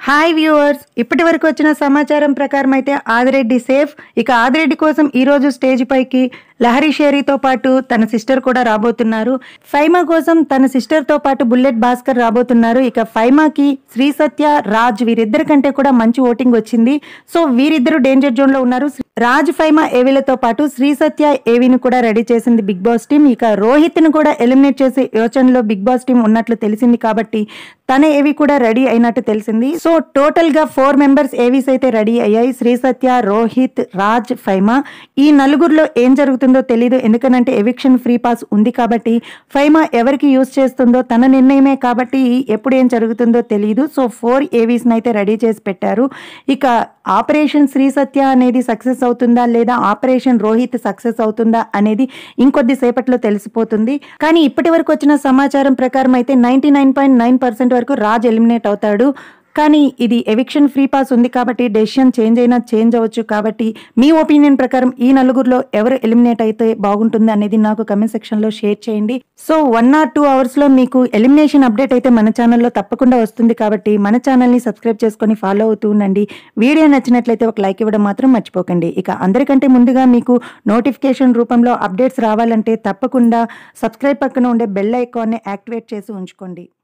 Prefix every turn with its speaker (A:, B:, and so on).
A: hi viewers ఇప్పటి వరకు వచ్చిన సమాచారం ప్రకారం అయితే ఆదిరెడ్డి సేఫ్ ఇక ఆదిరెడ్డి కోసం ఈ రోజు స్టేజ్ పైకి లహరి షేరీతో పాటు తన సిస్టర్ కూడా రాబోతున్నారు ఫైమా కోసం తన సిస్టర్ తో పాటు బుల్లెట్ భాస్కర్ రాబోతున్నారు ఇక ఫైమాకి శ్రీ సత్య రాజ్ వీరిద్దరి కంటే కూడా మంచి ఓటింగ్ వచ్చింది సో వీరిద్దరు డేంజర్ జోన్ లో ఉన్నారు రాజ్ ఫైమా ఏవిలతో పాటు శ్రీ సత్య ఏవిని కూడా రెడీ చేసింది బిగ్ బాస్ టీం ఇక రోహిత్ ను కూడా ఎలిమినేట్ చేసే యోచనలో బిగ్ బాస్ టీం ఉన్నట్లు తెలిసింది కాబట్టి తన ఏవి కూడా రెడీ అయినట్టు తెలిసింది సో టోటల్ గా ఫోర్ మెంబర్స్ ఏవీస్ అయితే రెడీ అయ్యాయి శ్రీ సత్య రోహిత్ రాజ్ ఫైమా ఈ నలుగురిలో ఏం జరుగుతుందో తెలియదు ఎందుకనంటే ఎవిక్షన్ ఫ్రీ పాస్ ఉంది కాబట్టి ఫైమా ఎవరికి యూజ్ చేస్తుందో తన నిర్ణయమే కాబట్టి ఎప్పుడు ఏం జరుగుతుందో తెలియదు సో ఫోర్ ఏవీస్ అయితే రెడీ చేసి పెట్టారు ఇక ఆపరేషన్ శ్రీ సత్య అనేది సక్సెస్ అవుతుందా లేదా ఆపరేషన్ రోహిత్ సక్సెస్ అవుతుందా అనేది ఇంకొద్ది సేపట్లో తెలిసిపోతుంది కానీ ఇప్పటి వరకు వచ్చిన సమాచారం ప్రకారం అయితే ninety nine point nine percent వరకు రాజ్ ఎలిమినేట్ అవుతాడు కానీ ఇది ఎవిక్షన్ ఫ్రీ పాస్ ఉంది కాబట్టి డెసిషన్ చేంజ్ అయినా చేంజ్ అవ్వచ్చు కాబట్టి మీ ఒపీనియన్ ప్రకారం ఈ నలుగురిలో ఎవరు ఎలిమినేట్ అయితే బాగుంటుంది అనేది నాకు కమెంట్ సెక్షన్ లో షేర్ చేయండి so one or two hours లో మీకు ఎలిమినేషన్ అప్డేట్ అయితే మన ఛానల్లో తప్పకుండా వస్తుంది కాబట్టి మన ఛానల్ ని సబ్స్క్రైబ్ చేసుకొని ఫాలో అవుతూ ఉండండి వీడియో నచ్చినట్లయితే ఒక లైక్ ఇవ్వడం మాత్రం మర్చిపోకండి ఇక అందరికంటే ముందుగా మీకు నోటిఫికేషన్ రూపంలో అప్డేట్స్ రావాలంటే తప్పకుండా సబ్స్క్రైబ్ పక్కన ఉండే బెల్ ఐకాన్ని యాక్టివేట్ చేసి ఉంచుకోండి